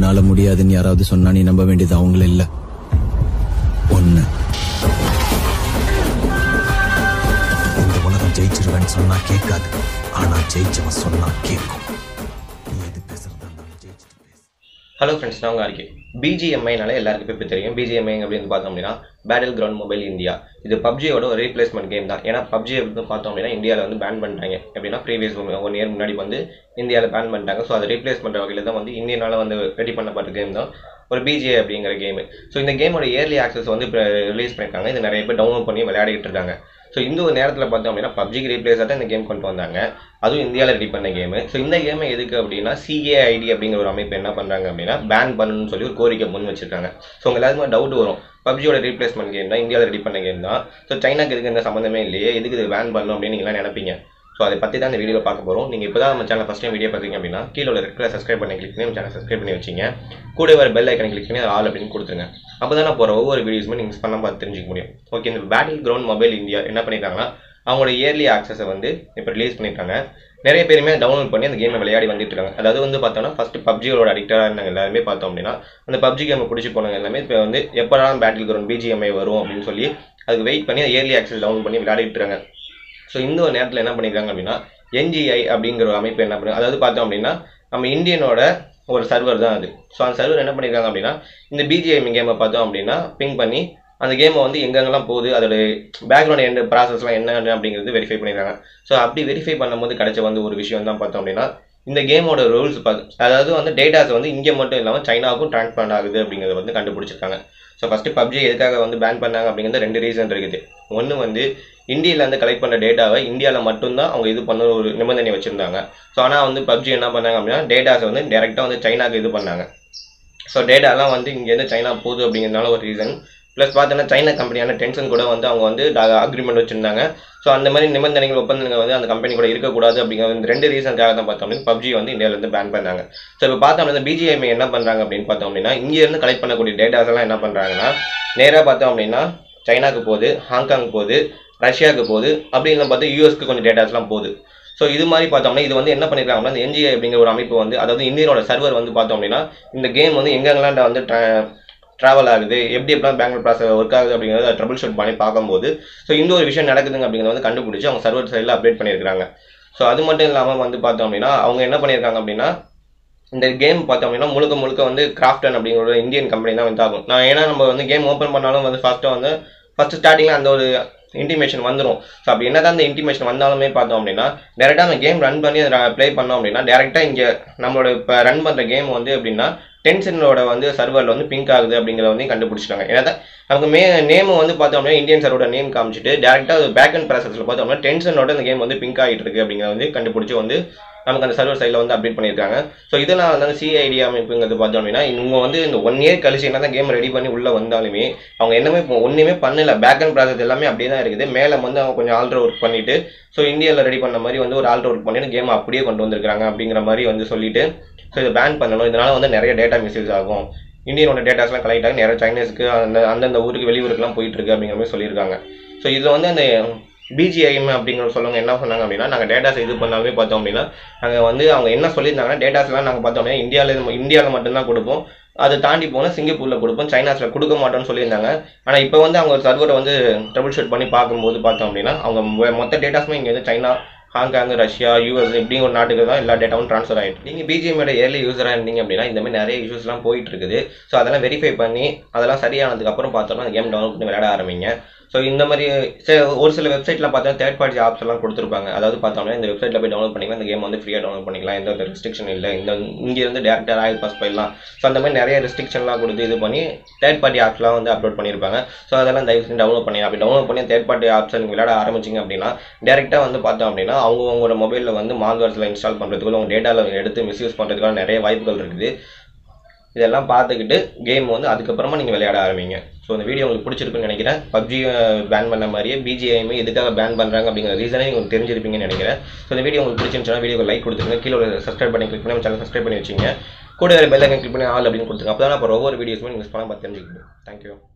உன்னால முடியாதுன்னு யாராவது சொன்னா நீ நம்ப வேண்டியது அவங்கள இல்ல ஒண்ணு இந்த உலகம் ஜெயிச்சிருவேன்னு சொன்னா கேட்காது ஆனா ஜெயிச்சவன் சொன்னா கேட்கும் நீ எது பேசுறதா இருந்தாலும் ஜெயிச்சுட்டு பேசு ஹலோ ஃப்ரெண்ட்ஸ் நான் உங்கள் ஆர்கே பிஜிஎம்ஐனால எல்லாருக்கும் இப்போ தெரியும் பிஜிஎம்ஐ அப்படின்னு பார்த்தோம் அப்படின்னா பேட்டில் கிரவுண்ட் மொபைல் இந்தியா இது பப்ஜியோட ஒரு ரீப்ளேஸ்மெண்ட் கேம் தான் ஏன்னா பப்ஜி வந்து பார்த்தோம் அப்படின்னா இந்தியாவில் வந்து பேன் பண்ணிட்டாங்க எப்படின்னா ப்ரீவியஸ் ஒன் இயர் முன்னாடி வந்து இந்தியாவில் பேன் பண்ணிட்டாங்க ஸோ அதை ரீப்ளேஸ் பண்ணுற வகையில் தான் வந்து இந்தியனால வந்து ரெடி பண்ணப்பட்ட கேம் தான் ஒரு பிஜிஏ அப்படிங்கிற கேம் ஸோ இந்த கேமோட இயர்லி ஆக்சஸ் வந்து இப்போ ரிலீஸ் பண்ணியிருக்காங்க இது நிறைய பேர் டவுன்லோட் பண்ணி விளையாடிட்டு இருக்காங்க ஸோ இந்த ஒரு நேரத்தில் பார்த்தோம் அப்படின்னா பப்ஜிக்கு ரீப்ளேஸாக தான் இந்த கேம் கொண்டு வந்தாங்க அதுவும் இந்தியாவில் ரெடி பண்ண கேமு ஸோ இந்த கேமை எதுக்கு அப்படின்னா சிஏஐடி அப்படிங்கிற ஒரு அமைப்பு என்ன பண்ணுறாங்க அப்படின்னா பேன் பண்ணணும்னு சொல்லி ஒரு கோரிக்கை முன் வச்சிருக்காங்க ஸோ உங்க எல்லாருக்குமே டவுட் வரும் பப்ஜியோட ரீப்ளேஸ்மெண்ட் கேம் தான் இந்தியாவில் ரெடி பண்ண கேம் தான் ஸோ சைனாக்கு இதுக்கு எந்த சம்மந்தமே இல்லையே எதுக்கு இது பேன் பண்ணணும் அப்படின்னு நீங்களாம் நினைப்பீங்க ஸோ அதை பற்றி தான் இந்த வீடியோ பார்க்க போகிறோம் நீங்கள் இப்போ தான் நம்ம சேனல் ஃபஸ்ட் டைம் வீடியோ பார்த்தீங்க அப்படின்னா கீழே உள்ள ரெட் கலர் சப்ஸ்கிரைப் பண்ணி கிளிக் பண்ணி நம்ம சேனல் சப்ஸ்கிரைப் பண்ணி வச்சிங்க கூட வர பெல் ஐக்கனை கிளிக் பண்ணி ஆல் அப்படின்னு கொடுத்துருங்க அப்போ தான் நான் போகிற ஒவ்வொரு வீடியோஸுமே நீங்கள் மிஸ் பண்ணாமல் பார்த்து தெரிஞ்சுக்க முடியும் ஓகே இந்த பேட்டில் கிரவுண்ட் மொபைல் இந்தியா என்ன பண்ணியிருக்காங்கன்னா அவங்களோட இயர்லி ஆக்சஸை வந்து இப்போ ரிலீஸ் பண்ணியிருக்காங்க நிறைய பேருமே டவுன்லோட் பண்ணி அந்த கேமை விளையாடி வந்துட்டு இருக்காங்க அதாவது வந்து பார்த்தோம்னா ஃபர்ஸ்ட் பப்ஜியோட அடிக்டாக இருந்தாங்க எல்லாருமே பார்த்தோம் அப்படின்னா அந்த பப்ஜி கேமை பிடிச்சி போனவங்க எல்லாமே இப்போ வந்து எப்போதான் பேட்டில் கிரவுண்ட் பிஜிஎம்ஐ வரும் அப்படின்னு சொல்லி அதுக்கு வெயிட் பண்ணி இயர்லி ஆக்சஸ் டவுன்லோட் பண்ணி விளையாடிட்டு இருக்காங்க ஸோ இந்த ஒரு நேரத்தில் என்ன பண்ணியிருக்காங்க அப்படின்னா என்ஜிஐ அப்படிங்கிற ஒரு அமைப்பு என்ன பண்ணு அதாவது பார்த்தோம் அப்படின்னா நம்ம இந்தியனோட ஒரு சர்வர் தான் அது ஸோ அந்த சர்வர் என்ன பண்ணியிருக்காங்க அப்படின்னா இந்த பிஜிஎம் கேமை பார்த்தோம் அப்படின்னா பிங் பண்ணி அந்த கேமை வந்து எங்கெங்கெல்லாம் போகுது அதோட பேக்ரவுண்ட் எந்த ப்ராசஸ்லாம் என்ன அப்படிங்கிறது வெரிஃபை பண்ணியிருக்காங்க ஸோ அப்படி வெரிஃபை பண்ணும்போது கிடைச்ச வந்து ஒரு விஷயம் தான் பார்த்தோம் அப்படின்னா இந்த கேமோட ரூல்ஸ் பார்த்து அதாவது வந்து டேட்டாஸ் வந்து இங்கே மட்டும் இல்லாமல் சைனாவுக்கும் ட்ரான்ஸ்பர் ஆகுது அப்படிங்கிறத வந்து கண்டுபிடிச்சிருக்காங்க ஸோ ஃபஸ்ட்டு பப்ஜி எதுக்காக வந்து பேன் பண்ணாங்க அப்படிங்கிறது ரெண்டு ரீசன் இருக்குது ஒன்று வந்து இந்தியிலேருந்து கலெக்ட் பண்ண டேட்டாவை இந்தியாவில் மட்டும்தான் அவங்க இது பண்ண ஒரு நிபந்தனை வச்சுருந்தாங்க ஸோ ஆனால் வந்து பப்ஜி என்ன பண்ணாங்க அப்படின்னா டேட்டாஸை வந்து டேரெக்டாக வந்து சைனாக்கு இது பண்ணாங்க ஸோ டேட்டாலாம் வந்து இங்கேருந்து சைனா போகுது அப்படிங்கிறதுனால ஒரு ரீசன் ப்ளஸ் பார்த்தோன்னா சைனா கம்பெனியான டென்ஷன் கூட வந்து அவங்க வந்து அக்ரிமெண்ட் வச்சுருந்தாங்க ஸோ அந்த மாதிரி நிபந்தனைகள் ஒப்பந்தங்கள் வந்து அந்த கம்பெனி கூட இருக்கக்கூடாது அப்படிங்கிற இந்த ரெண்டு ரீசனுக்காக தான் பார்த்தோம் அப்படின்னா பப்ஜி வந்து இந்தியாவிலேருந்து பேன் பண்ணாங்க ஸோ இப்போ பார்த்தோம் அப்படின்னா பிஜிஎம்ஐ என்ன பண்ணுறாங்க அப்படின்னு பார்த்தோம் அப்படின்னா இங்கேருந்து கலெக்ட் பண்ணக்கூடிய டேட்டாஸ் எல்லாம் என்ன பண்ணுறாங்கன்னா நேராக பார்த்தோம் அப்படின்னா சைனாக்கு போகுது ஹாங்காங் போகுது ரஷ்யாவுக்கு போகுது அப்படின்னு பார்த்து யூஎஸ்க்கு கொஞ்சம் டேட்டாஸ்லாம் போகுது ஸோ இது மாதிரி பார்த்தோம்னா இது வந்து என்ன பண்ணிருக்காங்கன்னா இந்த என்ஜிஐ அப்படிங்கிற ஒரு அமைப்பு வந்து அதாவது இந்தியனோட சர்வர் வந்து பார்த்தோம் அப்படின்னா இந்த கேம் வந்து எங்கெங்கெல்லாம் வந்து ட்ராவல் ஆகுது எப்படி எப்படிலாம் பேங்க்ல ப்ராசஸ் ஒர்க் ஆகுது அப்படிங்கிறத ட்ரபிள் ஷூட் பண்ணி பார்க்கும்போது ஸோ இந்த ஒரு விஷயம் நடக்குதுங்க அப்படிங்கிறத வந்து கண்டுபிடிச்சி அவங்க சர்வர் சைடில் அப்டேட் பண்ணியிருக்காங்க ஸோ அது மட்டும் இல்லாமல் வந்து பார்த்தோம் அப்படின்னா அவங்க என்ன பண்ணியிருக்காங்க அப்படின்னா இந்த கேம் பார்த்தோம் அப்படின்னா முழுக்க முழுக்க வந்து கிராஃப்டன் அப்படிங்கிற ஒரு இந்தியன் கம்பெனி தான் வந்து ஆகும் நான் ஏன்னா நம்ம வந்து கேம் ஓப்பன் பண்ணாலும் வந்து ஃபஸ்ட்டு வந்து ஃபஸ்ட்டு ஸ்டார்டிங்கில் அந்த ஒரு இன்டிமேஷன் வந்துடும் ஸோ அப்படி என்ன தான் அந்த இன்டிமேஷன் வந்தாலுமே பார்த்தோம் அப்படின்னா டேரெக்டாக அந்த கேம் ரன் பண்ணி அதை ப்ளே பண்ணோம் அப்படின்னா டேரெக்டாக இங்கே நம்மளோட இப்போ ரன் பண்ணுற கேம் வந்து எப்படின்னா டென்ஷனோட வந்து சர்வரில் வந்து பிங்க் ஆகுது அப்படிங்கிறத வந்து கண்டுபிடிச்சிட்டாங்க ஏன்னா நமக்கு மே நேம் வந்து பார்த்தோம் அப்படின்னா இந்தியன் சர்வரோட நேம் காமிச்சிட்டு டேரெக்டாக பேக் அண்ட் ப்ராசஸில் பார்த்தோம் அப்படின்னா டென்ஷனோட இந்த கேம் வந்து பிங்க் ஆகிட்டு இருக்கு அப்படிங்கிறத வந்து கண்டுபிடிச்சி வந்து நமக்கு அந்த சர்வர் சைடில் வந்து அப்டேட் பண்ணியிருக்காங்க ஸோ இதெல்லாம் வந்து சிஐடி அமைப்புங்கிறது பார்த்தோம் அப்படின்னா இவங்க வந்து இந்த ஒன் இயர் கழிச்சு என்ன தான் கேம் ரெடி பண்ணி உள்ளே வந்தாலுமே அவங்க என்னமே இப்போ ஒன்றுமே பண்ணல பேக் அண்ட் ப்ராசஸ் எல்லாமே அப்படியே தான் இருக்குது மேலே வந்து அவங்க கொஞ்சம் ஆல்ட்ரு ஒர்க் பண்ணிட்டு ஸோ இந்தியாவில் ரெடி பண்ண மாதிரி வந்து ஒரு ஆல்ட்ரு ஒர்க் பண்ணிட்டு கேம் அப்படியே கொண்டு வந்திருக்காங்க அப்படிங்கிற மாதிரி வந்து சொல்லிட்டு ஸோ இதை பேன் பண்ணணும் இதனால வந்து நிறைய டேட்டா மிஸ்யூஸ் ஆகும் இந்தியனோட டேட்டாஸ்லாம் கலெக்ட் ஆகி நிறைய சைனீஸ்க்கு அந்த அந்தந்த ஊருக்கு வெளியூருக்குலாம் போயிட்டு இருக்கு அப்படிங்கிற மாதிரி சொல்லியிருக்காங்க ஸோ இதில் வந்து அந்த பிஜிஐஎம் அப்படிங்கிற சொல்லுவாங்க என்ன சொன்னாங்க அப்படின்னா நாங்கள் டேட்டாஸ் இது பண்ணாலுமே பார்த்தோம் அப்படின்னா நாங்கள் வந்து அவங்க என்ன சொல்லியிருந்தாங்கன்னா டேட்டாஸ்லாம் நாங்கள் பார்த்தோம் அப்படின்னா இந்தியாவில் இந்தியாவில் மட்டும்தான் கொடுப்போம் அதை தாண்டி போனால் சிங்கப்பூரில் கொடுப்போம் சைனாஸில் கொடுக்க மாட்டோம்னு சொல்லியிருந்தாங்க ஆனால் இப்போ வந்து அவங்க சர்வரை வந்து ட்ரபிள் ஷூட் பண்ணி பார்க்கும்போது பார்த்தோம் அப்படின்னா அவங்க மொத்த டேட்டாஸுமே இங்கே வந்து சைனா ஹாங்காங் ரஷ்யா யூஎஸ் இப்படி ஒரு நாட்டுக்கு தான் எல்லா டேட்டாவும் ட்ரான்ஸ்ஃபர் ஆகிட்டு நீங்கள் பிஜிஎம்மோட ஏர்லி யூஸராக இருந்தீங்க அப்படின்னா இந்த மாதிரி நிறைய இஷ்யூஸ்லாம் போயிட்டு இருக்குது ஸோ அதெல்லாம் வெரிஃபை பண்ணி அதெல்லாம் சரியானதுக்கப்புறம் பார்த்தோம்னா அந்த கேம் டவுன்லோட் பண்ணி விளையாட ஆரம்பிங்க ஸோ இந்த மாதிரி ஒரு சில வெப்சைட்லாம் பார்த்தா தேர்ட் பார்ட்டி ஆப்ஸ் எல்லாம் கொடுத்துருப்பாங்க அதாவது பார்த்தோம்னா இந்த வெப்சைட்டில் போய் டவுன்லோட் பண்ணிக்கலாம் இந்த கேம் வந்து ஃப்ரீயாக டவுன்லோட் பண்ணிக்கலாம் எந்த ஒரு ரெஸ்ட்ரிக்ஷன் இல்லை இந்த இங்கேருந்து டேரக்டாக ராயல் பாஸ் போயிடலாம் ஸோ அந்த மாதிரி நிறைய ரெஸ்ட்ரிக்ஷன்லாம் கொடுத்து இது பண்ணி தேர்ட் பார்ட்டி ஆப்ஸ்லாம் வந்து அப்லோட் பண்ணியிருப்பாங்க ஸோ அதெல்லாம் தயவு செஞ்சு டவுன்லோட் பண்ணி அப்படி டவுன்லோட் பண்ணி தேர்ட் பார்ட்டி ஆப்ஸை நீங்கள் விளையாட ஆரம்பிச்சிங்க அப்படின்னா டேரெக்டாக வந்து பார்த்தோம் அப்படின்னா அவங்க உங்களோட மொபைலில் வந்து மால்வேர்ஸில் இன்ஸ்டால் பண்ணுறதுக்குள்ள உங்கள் டேட்டாவில் எடுத்து மிஸ்யூஸ் பண்ணுறதுக்கான நிறைய வாய்ப்புகள் இருக்குது இதெல்லாம் பார்த்துக்கிட்டு கேம் வந்து அதுக்கப்புறமா நீங்கள் விளையாட ஆரம்பிங்க ஸோ இந்த வீடியோ உங்களுக்கு பிடிச்சிருக்குன்னு நினைக்கிறேன் பப்ஜி பேன் பண்ண மாதிரியே பிஜிஐமே எதுக்காக பேன் பண்ணுறாங்க அப்படிங்கிற ரீசனே உங்களுக்கு தெரிஞ்சிருப்பீங்கன்னு நினைக்கிறேன் ஸோ இந்த வீடியோ உங்களுக்கு பிடிச்சிருந்துச்சுன்னா வீடியோ லைக் கொடுத்துருங்க கீழே ஒரு சப்ஸ்கிரைப் பண்ணி கிளிக் பண்ணி நம்ம சேனல் சப்ஸ்கிரைப் பண்ணி வச்சிங்க கூட வேறு பெல் ஐக்கன் கிளிக் பண்ணி ஆல் அப்படின்னு கொடுத்துருங்க அப்போ தான் அப்புறம் ஒவ்வொரு வீடியோஸுமே நீங்கள் மிஸ் பண்ணாமல் பார்த்து தெரிஞ்சுக்கணும் தேங்க்யூ